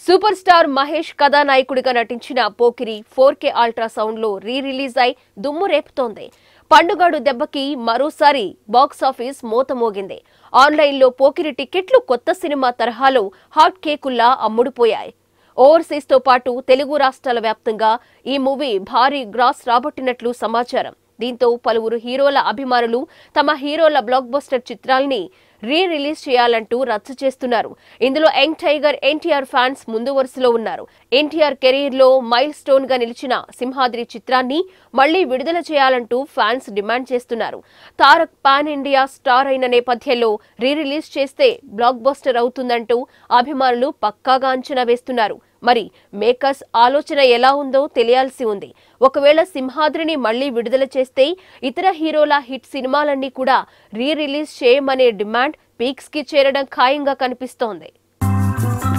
super star Mahesh కథానాయకుడిగా నటించిన Pokiri four K ultra sound లో రీ రిలీజ్ అయి దుమ్ము రేపుతోంది పండుగాడు దెబ్బకి మరోసారి బాక్స్ ఆఫీస్ మోత మోగింది ఆన్లైన్లో పోకిరి టికెట్లు కొత్త సినిమా తరహాలో హాట్ కేకుల్లా అమ్ముడుపోయాయి ఓవర్సీస్ తో పాటు తెలుగు రాష్ట్రాల వ్యాప్తంగా ఈ మూవీ భారీ గ్రాస్ రాబట్టినట్లు సమాచారం దీంతో పలువురు హీరోల అభిమానులు తమ హీరోల బ్లాక్ బస్టర్ చిత్రాల్ని రీ రిలీజ్ చేయాలంటూ రచ్చ చేస్తున్నారు ఇందులో యంగ్ టైగర్ ఎన్టీఆర్ ఫ్యాన్స్ ముందు వరుసలో ఉన్నారు ఎన్టీఆర్ కెరీర్ లో మైల్ స్టోన్ గా నిలిచిన సింహాద్రి చిత్రాన్ని మళ్లీ విడుదల చేయాలంటూ ఫ్యాన్స్ డిమాండ్ చేస్తున్నారు తారక్ పాన్ ఇండియా స్టార్ అయిన నేపథ్యంలో రీ రిలీజ్ చేస్తే బ్లాక్ బస్టర్ అవుతుందంటూ అభిమానులు పక్కాగా అంచనా వేస్తున్నారు మరి మేకర్స్ ఆలోచన ఎలా ఉందో తెలియాల్సి ఉంది ఒకవేళ సింహాద్రిని మళ్లీ విడుదల చేస్తే ఇతర హీరోల హిట్ సినిమాలన్నీ కూడా రీ రిలీజ్ చేయమనే డిమాండ్ పీక్స్ కి చేరడం ఖాయంగా కనిపిస్తోంది